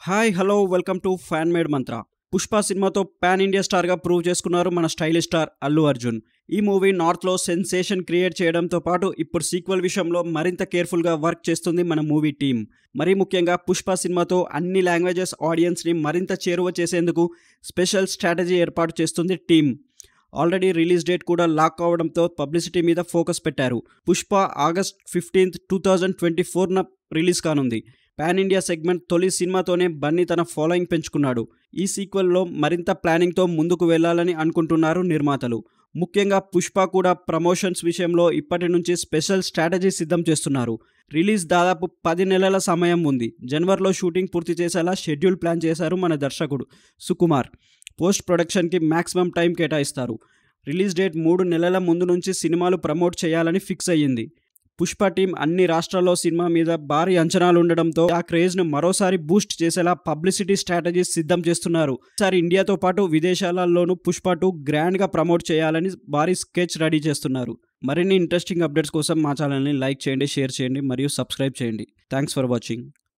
hi hello welcome to fan made మంత్ర పుష్ప సినిమాతో pan India స్టార్గా ప్రూవ్ చేసుకున్నారు మన స్టైలిష్ స్టార్ అల్లు అర్జున్ ఈ మూవీ నార్త్లో సెన్సేషన్ క్రియేట్ చేయడంతో పాటు ఇప్పుడు సీక్వెల్ విషయంలో మరింత కేర్ఫుల్గా వర్క్ చేస్తుంది మన మూవీ టీం మరీ ముఖ్యంగా పుష్ప సినిమాతో అన్ని లాంగ్వేజెస్ ఆడియన్స్ని మరింత చేరువ చేసేందుకు స్పెషల్ స్ట్రాటజీ ఏర్పాటు చేస్తుంది టీం ఆల్రెడీ రిలీజ్ డేట్ కూడా లాక్ అవడంతో పబ్లిసిటీ మీద ఫోకస్ పెట్టారు Pushpa August fifteenth two thousand twenty ఫోర్న రిలీజ్ కానుంది పాన్ ఇండియా సెగ్మెంట్ తొలి సినిమాతోనే బన్నీ తన ఫాలోయింగ్ పెంచుకున్నాడు ఈ సీక్వెల్లో మరింత ప్లానింగ్తో ముందుకు వెళ్ళాలని అనుకుంటున్నారు నిర్మాతలు ముఖ్యంగా పుష్ప కూడా ప్రమోషన్స్ విషయంలో ఇప్పటి నుంచి స్పెషల్ స్ట్రాటజీ సిద్ధం చేస్తున్నారు రిలీజ్ దాదాపు పది నెలల సమయం ఉంది జనవరిలో షూటింగ్ పూర్తి చేసేలా షెడ్యూల్ ప్లాన్ చేశారు మన దర్శకుడు సుకుమార్ పోస్ట్ ప్రొడక్షన్కి మ్యాక్సిమం టైం కేటాయిస్తారు రిలీజ్ డేట్ మూడు నెలల ముందు నుంచి సినిమాలు ప్రమోట్ చేయాలని ఫిక్స్ అయ్యింది పుష్ప టీం అన్ని రాష్ట్రాల్లో సినిమా మీద భారీ అంచనాలు ఉండడంతో ఆ క్రేజ్ను మరోసారి బూస్ట్ చేసేలా పబ్లిసిటీ స్ట్రాటజీస్ సిద్ధం చేస్తున్నారు ఈసారి ఇండియాతో పాటు విదేశాలలోనూ పుష్ప టూ గ్రాండ్గా ప్రమోట్ చేయాలని భారీ స్కెచ్ రెడీ చేస్తున్నారు మరిన్ని ఇంట్రెస్టింగ్ అప్డేట్స్ కోసం మా ఛానల్ని లైక్ చేయండి షేర్ చేయండి మరియు సబ్స్క్రైబ్ చేయండి థ్యాంక్స్ ఫర్ వాచింగ్